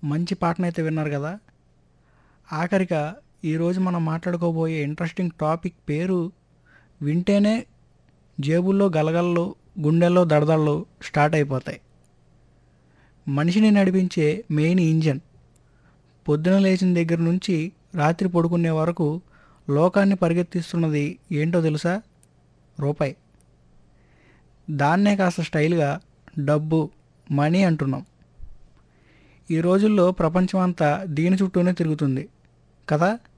మంచి పాటనైతే విన్నారు కదా ఆఖరిగా ఈరోజు మనం మాట్లాడుకోబోయే ఇంట్రెస్టింగ్ టాపిక్ పేరు వింటేనే జేబుల్లో గలగలలు గుండెల్లో దడదళ్ళు స్టార్ట్ అయిపోతాయి మనిషిని నడిపించే మెయిన్ ఇంజన్ పొద్దున లేచిన దగ్గర నుంచి రాత్రి పడుకునే వరకు లోకాన్ని పరిగెత్తిస్తున్నది ఏంటో తెలుసా రూపాయి దాన్నే కాస్త స్టైల్గా డబ్బు మనీ అంటున్నాం ఈ రోజుల్లో ప్రపంచం అంతా దీని చుట్టూనే తిరుగుతుంది కదా